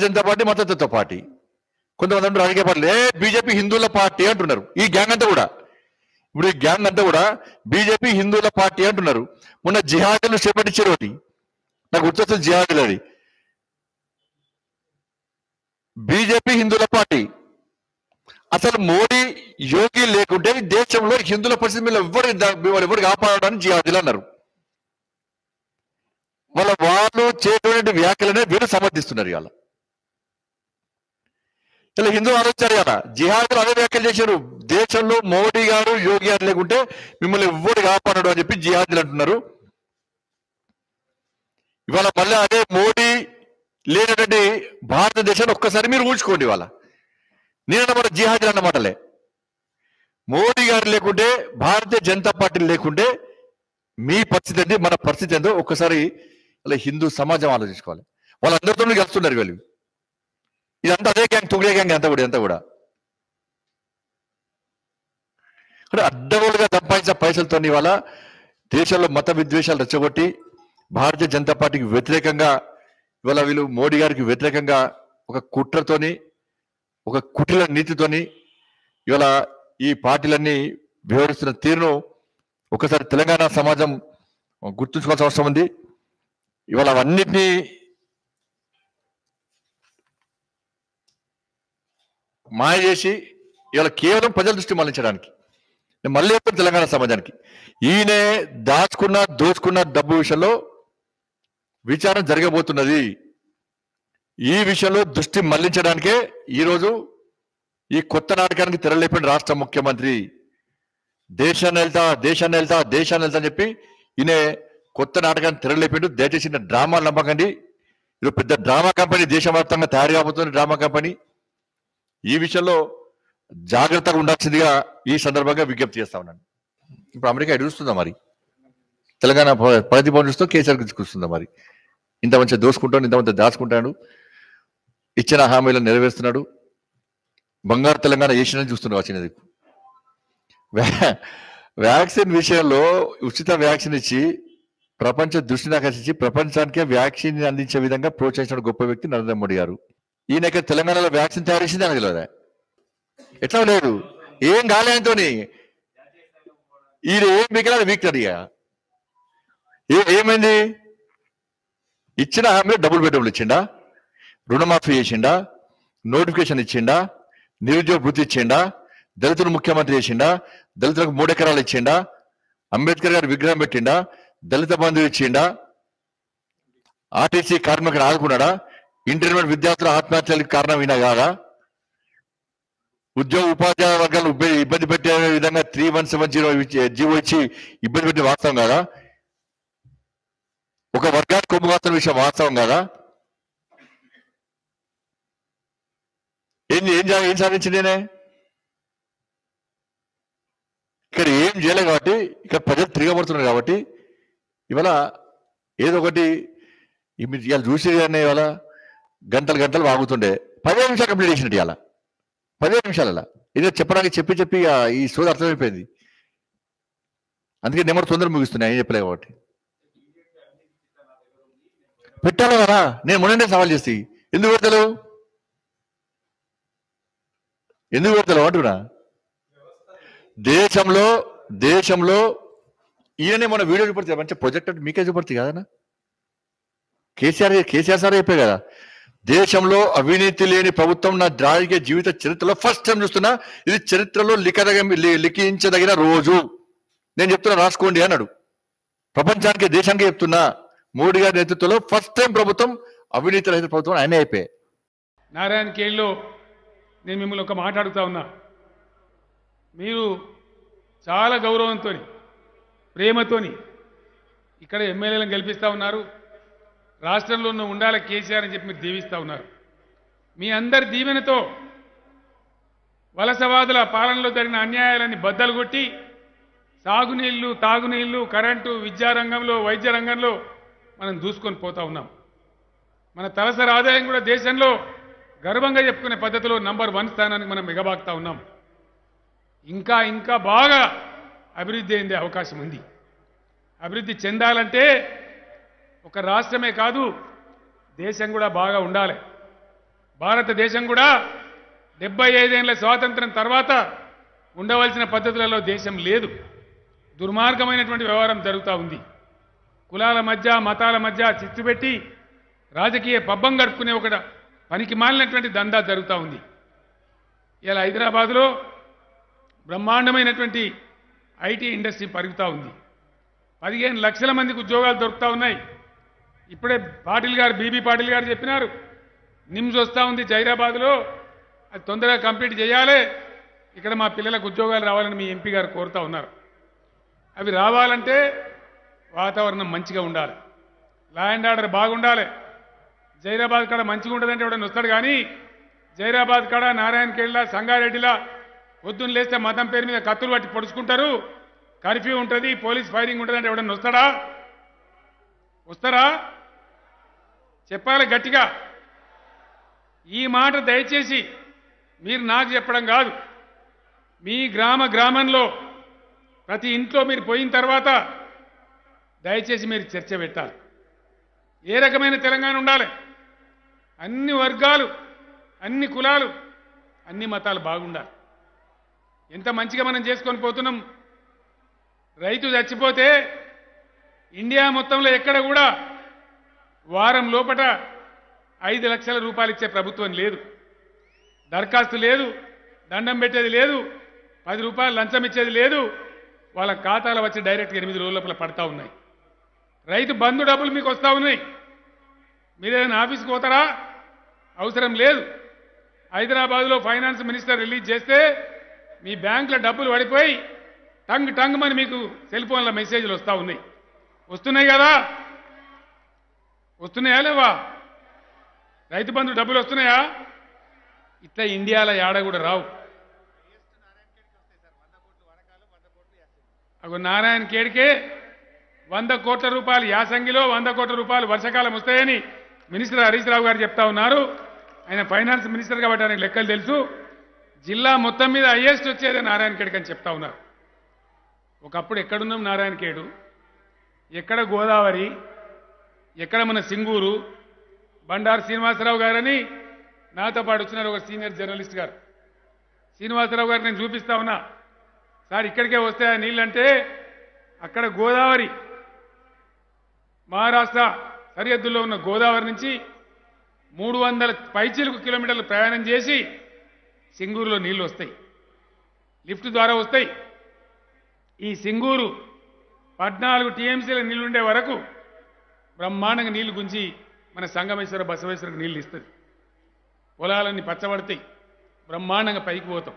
Janata party మతతత్వ party కొంతమంది అంటారు రాజకీయ పార్టీలు ఏ బీజేపీ హిందువుల పార్టీ అంటున్నారు ఈ గ్యాంగ్ అంతా కూడా ఇప్పుడు ఈ గ్యాంగ్ అంతా కూడా బీజేపీ హిందువుల పార్టీ అంటున్నారు మొన్న జిహాదులు చేపట్టించారు ఒకటి నాకు గుర్తొస్తుంది జిహాదులు అది బీజేపీ హిందువుల పార్టీ అసలు మోడీ యోగి లేకుంటే ఈ దేశంలో హిందువుల పరిస్థితి మీద ఎవరు వాళ్ళు ఎవరు కాపాడడానికి జిహాదులు అన్నారు వాళ్ళ వాళ్ళు చేసేటువంటి వ్యాఖ్యలనే వీరు సమర్థిస్తున్నారు ఇవాళ ఇలా హిందూ ఆలోచించారు కదా జిహాదులు అదే వ్యాఖ్యలు చేశారు దేశంలో మోడీ గారు యోగి గారు లేకుంటే మిమ్మల్ని ఎవ్వరు కాపాడడు అని చెప్పి జిహాదులు అంటున్నారు ఇవాళ మళ్ళీ అదే మోడీ లేనటువంటి భారతదేశాన్ని ఒక్కసారి మీరు ఊహించుకోండి ఇవాళ నేనన్నమాట జిహాదులు అన్నమాటలే మోడీ గారు లేకుంటే భారతీయ జనతా పార్టీ లేకుంటే మీ పరిస్థితి ఏంటి మన పరిస్థితి ఏందో ఒక్కసారి అలా హిందూ సమాజం ఆలోచించుకోవాలి వాళ్ళందరితో కలుస్తున్నారు వీళ్ళు ఇదంతా అదే గ్యాంగ్ తుగిలే గ్యాంగ్ అంతా కూడా అంతా కూడా అంటే అడ్డగోలుగా సంపాదించిన పైసలతో ఇవాళ దేశంలో మత విద్వేషాలు రెచ్చగొట్టి భారతీయ జనతా పార్టీకి వ్యతిరేకంగా ఇవాళ వీళ్ళు మోడీ గారికి వ్యతిరేకంగా ఒక కుట్రతోని ఒక కుటిల నీతితోని ఇవాళ ఈ పార్టీలన్నీ వ్యవహరిస్తున్న తీరును ఒకసారి తెలంగాణ సమాజం గుర్తుంచుకోవాల్సిన అవసరం ఉంది ఇవాళ అవన్నిటినీ మాయ చేసి ఇవాళ కేవలం ప్రజల దృష్టి మళ్లించడానికి నేను మళ్ళీ చెప్తాను తెలంగాణ సమాజానికి ఈయనే దాచుకున్న దోచుకున్న డబ్బు విషయంలో విచారణ జరగబోతున్నది ఈ విషయంలో దృష్టి మళ్లించడానికే ఈరోజు ఈ కొత్త నాటకానికి తెరలేపిన రాష్ట్ర ముఖ్యమంత్రి దేశాన్ని వెళ్తా దేశాన్ని వెళ్తా దేశాన్ని వెళ్తా అని చెప్పి ఈయన కొత్త నాటకాన్ని తెరలేపిండు దయచేసి ఈయన డ్రామాలు నమ్మకండి ఇది పెద్ద డ్రామా కంపెనీ దేశవ్యాప్తంగా తయారు కాబోతున్న డ్రామా కంపెనీ ఈ విషయంలో జాగ్రత్తగా ఉండాల్సిందిగా ఈ సందర్భంగా విజ్ఞప్తి చేస్తా ఉన్నాను ఇప్పుడు అమెరికా ఎటు చూస్తుందా మరి తెలంగాణ ప్ర- ప్రగతి భవన్ చూస్తూ కేసీఆర్ గురించి చూస్తుందా మరి ఇంత మంచిగా దోసుకుంటాడు ఇంత మంచిగా దాచుకుంటాడు ఇచ్చిన హామీలను నెరవేరుస్తున్నాడు బంగారు తెలంగాణ ఏషియన్ చూస్తున్నాడు వచ్చిన దిక్కు వ్యా- వ్యాక్సిన్ విషయంలో ఉచిత వ్యాక్సిన్ ఇచ్చి ప్రపంచ దృష్టిని ఆకర్షించి ప్రపంచానికే వ్యాక్సిన్ అందించే విధంగా ప్రోత్సహించిన గొప్ప వ్యక్తి నరేంద్ర మోడీ గారు ఈయనకి తెలంగాణలో వ్యాక్సిన్ తయారు చేసింది అని తెలియదా ఎట్లా లేదు ఏం కాలే ఆయనతోని ఈయన ఏం మిగిలిన వీక్తాడు ఇక ఏ- ఏమైంది ఇచ్చిన హామీ డబుల్ బెడ్రూమ్లు ఇచ్చిండా రుణమాఫీ చేసిండా నోటిఫికేషన్ ఇచ్చిండా నిరుద్యోగ వృత్తి ఇచ్చిండా దళితులు ముఖ్యమంత్రి చేసిండా దళితులకు మూడు ఎకరాలు ఇచ్చిండా అంబేద్కర్ గారి విగ్రహం పెట్టిండా దళిత బంధువు ఇచ్చిండా ఆర్టీసీ కార్మికుడు ఆదుకున్నాడా ఇంటర్మీడియట్ విద్యార్థుల ఆత్మహత్యలకు కారణం ఈయన కాదా ఉద్యోగ ఉపాధ్యాయ వర్గాలు ఇబ్బ- ఇబ్బంది పెట్టే విధంగా three one seven zero GO ఇచ్చి ఇబ్బంది పెట్టిన వాస్తవం కాదా ఒక వర్గానికి కొమ్ము వాస్తవం విషయం వాస్తవం కాదా ఏం ఏం జా- ఏం సాధించింది నేనే ఇక్కడ ఏం చేయలేదు కాబట్టి ఇక్కడ ప్రజలు తిరగబడుతున్నారు కాబట్టి ఇవాళ ఏదో ఒకటి ఈ మీరు ఇవాళ చూసేదాన్ని ఇవాళ గంటలు గంటలు వాగుతుండే పదిహేను నిమిషాలు కంప్లీట్ చేసినట్టు ఇవాళ పదిహేను నిమిషాలలో ఏదో చెప్పడానికి చెప్పి చెప్పి ఆ ఈ సోది అర్థమైపోయింది అందుకే నెంబర్ తొందర ముగిస్తున్నాయి ఏం చెప్పలేదు కాబట్టి పెట్టాలి కదా నేను మొన్నే సవాల్ చేసి ఎందుకు పెడతలేవు ఎందుకు పెడతలేవు అంటున్నా దేశంలో దేశంలో ఈయననే మన వీడియో చూపడుతుంది మంచి ప్రొజెక్ట్ అంటే మీకే చూపడుతుంది కదనా కేసీఆర్ కేసీఆర్ సార్ చెప్పే కదా దేశంలో అవినీతి లేని ప్రభుత్వం నా రాజకీయ జీవిత చరిత్రలో ఫస్ట్ టైం చూస్తున్నా ఇది చరిత్రలో లిఖదగ లి- లిఖించదగిన రోజు నేను చెప్తున్నా రాసుకోండి అన్నాడు ప్రపంచానికి దేశానికి చెప్తున్నా మోడీ గారి నేతృత్వంలో ఫస్ట్ టైం ప్రభుత్వం అవినీతి రహిత ప్రభుత్వం ఆయనే అయిపోయాయి నారాయణ కేళ్ళలో నేను మిమ్మల్ని ఒక మాట అడుగుతా ఉన్నా మీరు చాలా గౌరవంతో ప్రేమతోని ఇక్కడ ఎమ్మెల్యేలను గెలిపిస్తూ ఉన్నారు రాష్ట్రంలో ఉన్న ఉండాల కేసీఆర్ అని చెప్పి మీరు దీవిస్తూ ఉన్నారు మీ అందరి దీవెనతో వలసవాదుల పాలనలో జరిగిన అన్యాయాలన్నీ బద్దలు కొట్టి సాగునీళ్లు తాగునీళ్లు కరెంటు విద్యారంగంలో వైద్య రంగంలో మనం దూసుకొని పోతా ఉన్నాం మన తలసరి ఆదాయం కూడా దేశంలో గర్వంగా చెప్పుకునే పద్ధతిలో నంబర్ వన్ స్థానానికి మనం మిగబాక్తా ఉన్నాం ఇంకా ఇంకా బాగా అభివృద్ధి అయిందే అవకాశం ఉంది అభివృద్ధి చెందాలంటే ఒక రాష్ట్రమే కాదు దేశం కూడా బాగా ఉండాలి భారతదేశం కూడా డెబ్బై ఐదేళ్ల స్వాతంత్రం తర్వాత ఉండవలసిన పద్ధతులలో దేశం లేదు దుర్మార్గమైనటువంటి వ్యవహారం జరుగుతూ ఉంది కులాల మధ్య మతాల మధ్య చిచ్చు పెట్టి రాజకీయ పబ్బం గడుపుకునే ఒక పనికి మాలినటువంటి దందా జరుగుతూ ఉంది ఇలా హైదరాబాదులో బ్రహ్మాండమైనటువంటి ఐటీ ఇండస్ట్రీ పరుగుతూ ఉంది పదిహేను లక్షల మందికి ఉద్యోగాలు దొరుకుతూ ఉన్నాయి ఇప్పుడే పాటిల్ గారు బీబీ పాటిల్ గారు చెప్పినారు నిమ్స్ వస్తూ ఉంది జైరాబాద్లో అది తొందరగా కంప్లీట్ చేయాలి ఇక్కడ మా పిల్లలకు ఉద్యోగాలు రావాలని మీ ఎంపీ గారు కోరుతా ఉన్నారు అవి రావాలంటే వాతావరణం మంచిగా ఉండాలి లా అండ్ ఆర్డర్ బాగుండాలి జైరాబాద్ కాడ మంచిగా ఉంటుందంటే ఎవడన్నా వస్తాడు కానీ జైరాబాద్ కాడ నారాయణఖేడ్లా సంగారెడ్డిలా పొద్దున్న లేస్తే మతం పేరు మీద కత్తులు పట్టి పొడుచుకుంటారు కర్ఫ్యూ ఉంటుంది పోలీస్ ఫైరింగ్ ఉంటుందంటే ఎవడన్నా వస్తాడా వస్తారా చెప్పాలి గట్టిగా ఈ మాట దయచేసి మీరు నాకు చెప్పడం కాదు మీ గ్రామ గ్రామంలో ప్రతి ఇంట్లో మీరు పోయిన తర్వాత దయచేసి మీరు చర్చ పెట్టాలి ఏ రకమైన తెలంగాణ ఉండాలి అన్ని వర్గాలు అన్ని కులాలు అన్ని మతాలు బాగుండాలి ఎంత మంచిగా మనం చేసుకొని పోతున్నాం రైతు చచ్చిపోతే ఇండియా మొత్తంలో ఎక్కడ కూడా వారం లోపట ఐదు లక్షల రూపాయలు ఇచ్చే ప్రభుత్వం లేదు దరఖాస్తు లేదు దండం పెట్టేది లేదు పది రూపాయలు లంచం ఇచ్చేది లేదు వాళ్ళ ఖాతాలో వచ్చి డైరెక్ట్ ఎనిమిది రోజుల లోపల పడతా ఉన్నాయి రైతు బంధు డబ్బులు మీకు వస్తూ ఉన్నాయి మీరేదైనా ఆఫీస్కి పోతారా అవసరం లేదు హైదరాబాద్లో ఫైనాన్స్ మినిస్టర్ రిలీజ్ చేస్తే మీ బ్యాంకులో డబ్బులు పడిపోయి టంగ్ టంగ్ అని మీకు సెల్ ఫోన్ల మెసేజ్లు వస్తూ ఉన్నాయి వస్తున్నాయి కదా వస్తున్నాయా లేవా రైతు బంధు డబ్బులు వస్తున్నాయా ఇట్లా ఇండియాలో ఏడ కూడా రావు అగో నారాయణ కేడికే వంద కోట్ల రూపాయలు యాసంగిలో వంద కోట్ల రూపాయలు వర్షాకాలం వస్తాయని మినిస్టర్ హరీష్ రావు గారు చెప్తా ఉన్నారు ఆయన ఫైనాన్స్ మినిస్టర్ కాబట్టి ఆయనకు లెక్కలు తెలుసు జిల్లా మొత్తం మీద హైయెస్ట్ వచ్చేది నారాయణ ఖేడ్కి అని చెప్తా ఉన్నారు ఒకప్పుడు ఎక్కడున్నాం నారాయణ ఖేడు ఎక్కడ గోదావరి ఎక్కడ మన సింగూరు బండారు శ్రీనివాసరావు గారని నాతో పాటు వచ్చినారు ఒక సీనియర్ జర్నలిస్ట్ గారు శ్రీనివాసరావు గారు నేను చూపిస్తా ఉన్నా సార్ ఇక్కడికే వస్తాయా నీళ్ళంటే అక్కడ గోదావరి మహారాష్ట్ర సరిహద్దుల్లో ఉన్న గోదావరి నుంచి మూడు వందల పైచీలకు కిలోమీటర్లు ప్రయాణం చేసి సింగూరులో నీళ్లు వస్తాయి లిఫ్ట్ ద్వారా వస్తాయి ఈ సింగూరు పద్నాలుగు టీఎంసీల నీళ్లుండే వరకు బ్రహ్మాండంగా నీళ్లు గుంచి మన సంగమేశ్వర బసవేశ్వరకు నీళ్లు ఇస్తుంది పొలాలన్నీ పచ్చబడతాయి బ్రహ్మాండంగా పైకి పోతాం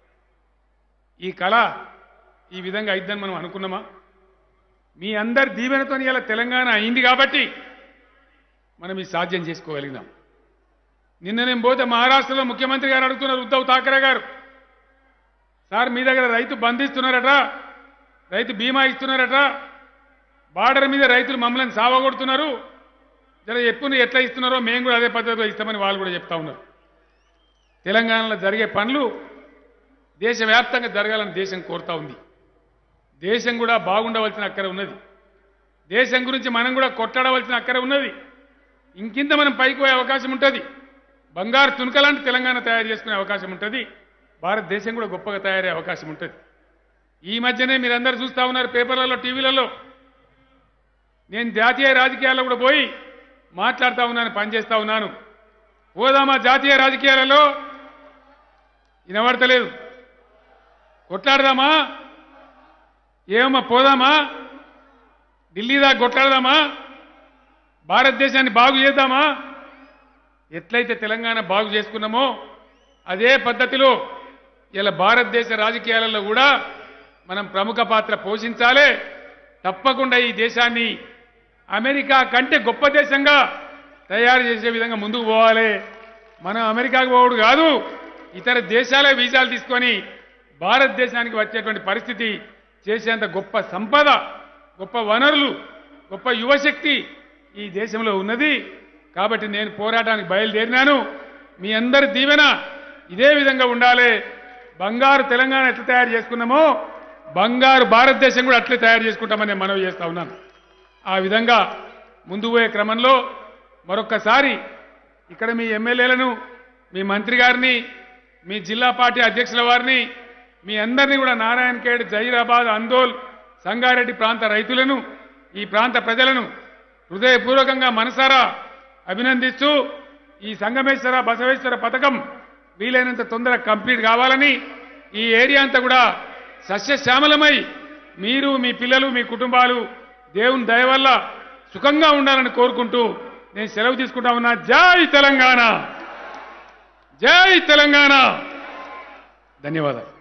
ఈ కళ ఈ విధంగా అయిద్దని మనం అనుకున్నామా మీ అందరి దీవెనతో ఇలా తెలంగాణ అయింది కాబట్టి మనం ఈ సాధ్యం చేసుకోగలిగినాం నిన్న నేను పోతే మహారాష్ట్రలో ముఖ్యమంత్రి గారు అడుగుతున్నారు ఉద్ధవ్ ఠాకరే గారు సార్ మీ దగ్గర రైతు బంధిస్తున్నారట రైతు బీమా ఇస్తున్నారట బార్డర్ మీద రైతులు మమ్మల్ని సావగొడుతున్నారు జర ఎప్పుడు ఎట్లా ఇస్తున్నారో మేము కూడా అదే పద్ధతిలో ఇస్తామని వాళ్ళు కూడా చెప్తా ఉన్నారు తెలంగాణలో జరిగే పనులు దేశవ్యాప్తంగా జరగాలని దేశం కోరుతా ఉంది దేశం కూడా బాగుండవలసిన అక్కర ఉన్నది దేశం గురించి మనం కూడా కొట్లాడవలసిన అక్కర ఉన్నది ఇంకింత మనం పైకి పోయే అవకాశం ఉంటుంది బంగారు తునకలాంటి తెలంగాణ తయారు చేసుకునే అవకాశం ఉంటుంది భారతదేశం కూడా గొప్పగా తయారయ్యే అవకాశం ఉంటుంది ఈ మధ్యనే మీరందరూ చూస్తా ఉన్నారు పేపర్లలో టీవీలలో నేను జాతీయ రాజకీయాల్లో కూడా పోయి మాట్లాడుతూ ఉన్నాను పనిచేస్తా ఉన్నాను పోదామా జాతీయ రాజకీయాలలో వినబడతలేదు కొట్లాడదామా ఏమమ్మా పోదామా ఢిల్లీ దాకా కొట్లాడదామా భారతదేశాన్ని బాగు చేద్దామా ఎట్లయితే తెలంగాణ బాగు చేసుకున్నామో అదే పద్ధతిలో ఇలా భారతదేశ రాజకీయాలలో కూడా మనం ప్రముఖ పాత్ర పోషించాలి తప్పకుండా ఈ దేశాన్ని అమెరికా కంటే గొప్ప దేశంగా తయారు చేసే విధంగా ముందుకు పోవాలి మనం అమెరికాకు పోవడు కాదు ఇతర దేశాల వీసాలు తీసుకొని భారతదేశానికి వచ్చేటువంటి పరిస్థితి చేసేంత గొప్ప సంపద గొప్ప వనరులు గొప్ప యువశక్తి ఈ దేశంలో ఉన్నది కాబట్టి నేను పోరాటానికి బయలుదేరినాను మీ అందరి దీవెన ఇదే విధంగా ఉండాలి బంగారు తెలంగాణ ఎట్లా తయారు చేసుకున్నామో బంగారు భారతదేశం కూడా అట్లే తయారు చేసుకుంటామని నేను మనవి చేస్తా ఉన్నాను ఆ విధంగా ముందు పోయే క్రమంలో మరొక్కసారి ఇక్కడ మీ ఎమ్మెల్యేలను మీ మంత్రి గారిని మీ జిల్లా పార్టీ అధ్యక్షుల వారిని మీ అందరినీ కూడా నారాయణ ఖేడ్ జహీరాబాద్ అందోల్ సంగారెడ్డి ప్రాంత రైతులను ఈ ప్రాంత ప్రజలను హృదయపూర్వకంగా మనసారా అభినందిస్తూ ఈ సంగమేశ్వర బసవేశ్వర పథకం వీలైనంత తొందరగా కంప్లీట్ కావాలని ఈ ఏరియా అంతా కూడా సస్యశ్యామలమై మీరు మీ పిల్లలు మీ కుటుంబాలు దేవుని దయ వల్ల సుఖంగా ఉండాలని కోరుకుంటూ నేను సెలవు తీసుకుంటా ఉన్నా జై తెలంగాణ జై తెలంగాణ ధన్యవాదాలు